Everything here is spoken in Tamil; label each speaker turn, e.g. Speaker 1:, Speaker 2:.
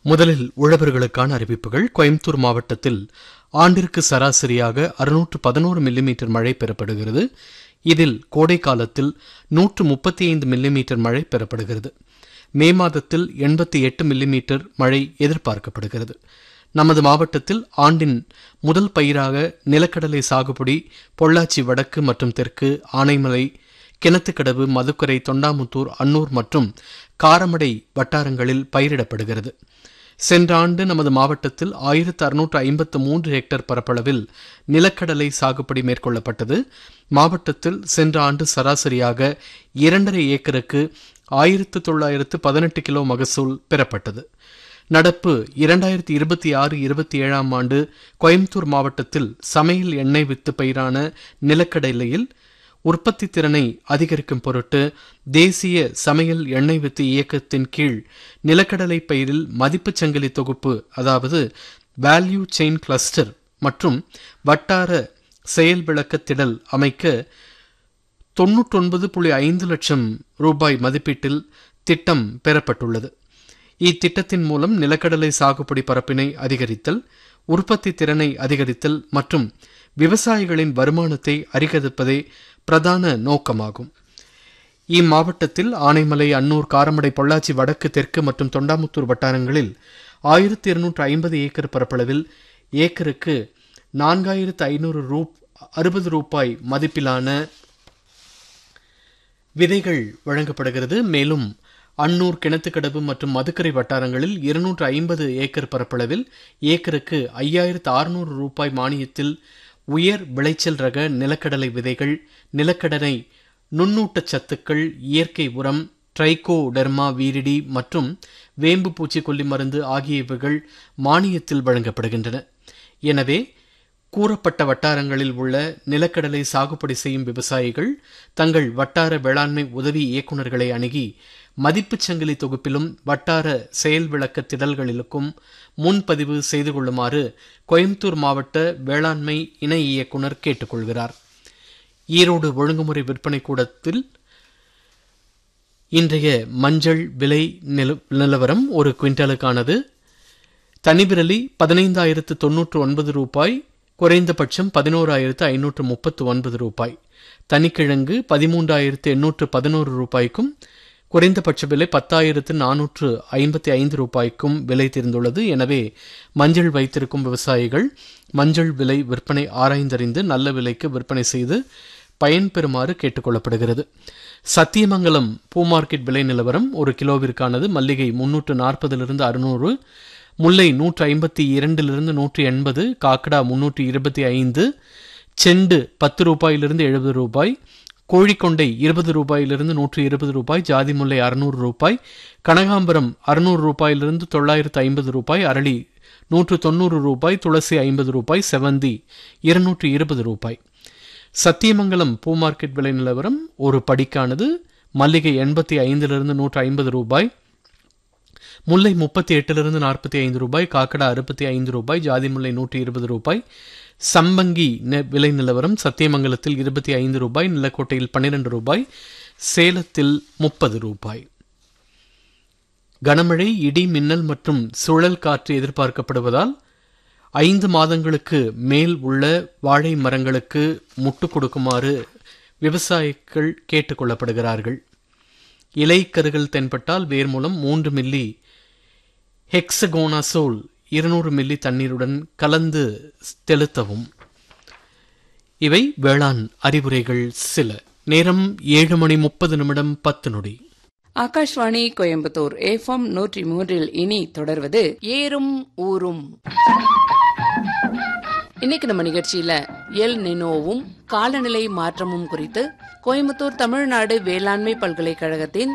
Speaker 1: முதலில் உழவர்களுக்கான அறிவிப்புகள் கோயம்புத்தூர் மாவட்டத்தில் ஆண்டிற்கு சராசரியாக அறுநூற்று பதினோரு மில்லிமீட்டர் மழை பெறப்படுகிறது இதில் கோடை காலத்தில் நூற்று முப்பத்தி ஐந்து மில்லிமீட்டர் மழை பெறப்படுகிறது மே மாதத்தில் எண்பத்தி எட்டு மில்லிமீட்டர் மழை எதிர்பார்க்கப்படுகிறது நமது மாவட்டத்தில் ஆண்டின் முதல் பயிராக நிலக்கடலை சாகுபடி பொள்ளாச்சி வடக்கு மற்றும் தெற்கு ஆனைமலை கிணத்துக்கடவு மதுக்கரை தொண்டாமுத்தூர் அன்னூர் மற்றும் காரமடை வட்டாரங்களில் பயிரிடப்படுகிறது சென்ற ஆண்டு நமது மாவட்டத்தில் ஆயிரத்து அறுநூற்று ஐம்பத்து மூன்று ஹெக்டேர் பரப்பளவில் நிலக்கடலை சாகுபடி மேற்கொள்ளப்பட்டது மாவட்டத்தில் சென்ற ஆண்டு சராசரியாக இரண்டரை ஏக்கருக்கு ஆயிரத்து தொள்ளாயிரத்து பதினெட்டு கிலோ மகசூல் பெறப்பட்டது நடப்பு இரண்டாயிரத்தி இருபத்தி ஆறு இருபத்தி ஏழாம் ஆண்டு கோயம்புத்தூர் மாவட்டத்தில் சமையல் எண்ணெய் வித்து பயிரான நிலக்கடலையில் உற்பத்தி திறனை அதிகரிக்கும் பொருட்டு தேசிய சமையல் எண்ணெய் வித்து இயக்கத்தின் கீழ் நிலக்கடலை பயிரில் மதிப்புச் சங்கிலி தொகுப்பு அதாவது வேல்யூ செயின் கிளஸ்டர் மற்றும் வட்டார செயல் விளக்க திடல் அமைக்க தொன்னூற்றொன்பது புள்ளி ஐந்து லட்சம் ரூபாய் மதிப்பீட்டில் திட்டம் பெறப்பட்டுள்ளது இத்திட்டத்தின் மூலம் நிலக்கடலை சாகுபடி பரப்பினை அதிகரித்தல் உற்பத்தி திறனை அதிகரித்தல் மற்றும் விவசாயிகளின் வருமானத்தை அதிகரிப்பதே பிரதான நோக்கமாகும் இம்மாவட்டத்தில் ஆனைமலை அன்னூர் காரமடை பொள்ளாச்சி வடக்கு தெற்கு மற்றும் தொண்டாமுத்தூர் வட்டாரங்களில் ஆயிரத்தி இருநூற்று ஐம்பது ஏக்கர் பரப்பளவில் ஏக்கருக்கு நான்காயிரத்து ஐநூறு ரூப் அறுபது ரூபாய் மதிப்பிலான விதைகள் வழங்கப்படுகிறது மேலும் அன்னூர் கிணத்துக்கடவு மற்றும் மதுக்கரை வட்டாரங்களில் இருநூற்று ஐம்பது ஏக்கர் பரப்பளவில் ஏக்கருக்கு ஐயாயிரத்து அறுநூறு ரூபாய் மானியத்தில் உயர் விளைச்சல் ரக நிலக்கடலை விதைகள் நிலக்கடலை நுண்ணூட்டச் சத்துக்கள் இயற்கை உரம் ட்ரைகோடெர்மா வீரிடி மற்றும் வேம்பு பூச்சிக்கொல்லி மருந்து ஆகியவைகள் மானியத்தில் வழங்கப்படுகின்றன எனவே கூறப்பட்ட வட்டாரங்களில் உள்ள நிலக்கடலை சாகுபடி செய்யும் விவசாயிகள் தங்கள் வட்டார வேளாண்மை உதவி இயக்குநர்களை அணுகி மதிப்புச் சங்கிலி தொகுப்பிலும் வட்டார செயல் விளக்க திடல்களிலுக்கும் முன்பதிவு செய்து கொள்ளுமாறு கோயம்புத்தூர் மாவட்ட வேளாண்மை இணை இயக்குநர் கேட்டுக்கொள்கிறார் ஈரோடு ஒழுங்குமுறை விற்பனை கூடத்தில் இன்றைய மஞ்சள் விலை நிலவரம் ஒரு குவிண்டாலுக்கானது தனிவிரலி பதினைந்தாயிரத்து தொன்னூற்று ஒன்பது ரூபாய் குறைந்தபட்சம் பதினோராயிரத்து ஐநூற்று முப்பத்து ஒன்பது ரூபாய் தனிக்கிழங்கு பதிமூன்றாயிரத்து எண்ணூற்று பதினோரு ரூபாய்க்கும் குறைந்தபட்ச விலை பத்தாயிரத்து நானூற்று ஐம்பத்தி ஐந்து ரூபாய்க்கும் விலை தெரிந்துள்ளது எனவே மஞ்சள் வைத்திருக்கும் விவசாயிகள் மஞ்சள் விலை விற்பனை ஆராய்ந்தறிந்து நல்ல விலைக்கு விற்பனை செய்து பயன்பெறுமாறு கேட்டுக்கொள்ளப்படுகிறது சத்தியமங்கலம் பூ மார்க்கெட் விலை நிலவரம் ஒரு கிலோவிற்கானது மல்லிகை முன்னூற்று நாற்பதிலிருந்து அறுநூறு முல்லை நூற்று ஐம்பத்தி இரண்டிலிருந்து நூற்றி எண்பது காக்கடா முன்னூற்றி இருபத்தி ஐந்து செண்டு பத்து ரூபாயிலிருந்து எழுபது ரூபாய் கோழிக்கொண்டை இருபது ரூபாயிலிருந்து நூற்றி இருபது ரூபாய் ஜாதி முல்லை அறுநூறு ரூபாய் கனகாம்பரம் அறுநூறு ரூபாயிலிருந்து தொள்ளாயிரத்து ஐம்பது ரூபாய் அரளி நூற்று தொண்ணூறு ரூபாய் துளசி ஐம்பது ரூபாய் செவந்தி இருநூற்று இருபது ரூபாய் சத்தியமங்கலம் பூ மார்க்கெட் விலை நிலவரம் ஒரு படிக்கானது மல்லிகை எண்பத்தி ஐந்திலிருந்து நூற்று ஐம்பது ரூபாய் முல்லை முப்பத்தி எட்டிலிருந்து நாற்பத்தி ஐந்து ரூபாய் காக்கடா அறுபத்தி ஐந்து ரூபாய் ஜாதி முல்லை நூற்றி இருபது ரூபாய் சம்பங்கி விலை நிலவரம் சத்தியமங்கலத்தில் இருபத்தி ஐந்து ரூபாய் நிலக்கோட்டையில் பன்னிரண்டு ரூபாய் சேலத்தில் முப்பது ரூபாய் கனமழை இடி மின்னல் மற்றும் சுழல் காற்று எதிர்பார்க்கப்படுவதால் ஐந்து மாதங்களுக்கு மேல் உள்ள வாழை மரங்களுக்கு முட்டு கொடுக்குமாறு விவசாயிகள் கேட்டுக்கொள்ளப்படுகிறார்கள் இலைக்கருகள் தென்பட்டால் வேர் மூலம் மூன்று மில்லி ஹெக்ஸகோனாசோல் இருநூறு மில்லி தண்ணீருடன் கலந்து தெளித்தவும் இவை வேளாண் அறிவுரைகள் சில நேரம் ஏழு மணி முப்பது நிமிடம் பத்து நொடி
Speaker 2: ஆகாஷ்வாணி கோயம்புத்தூர் எஃப்எம் நூற்றி மூன்றில் இனி தொடர்வது ஏறும் ஊரும் இன்னைக்கு நம்ம நிகழ்ச்சியில எல் நினோவும் காலநிலை மாற்றமும் குறித்து கோயம்புத்தூர் தமிழ்நாடு வேளாண்மை பல்கலைக்கழகத்தின்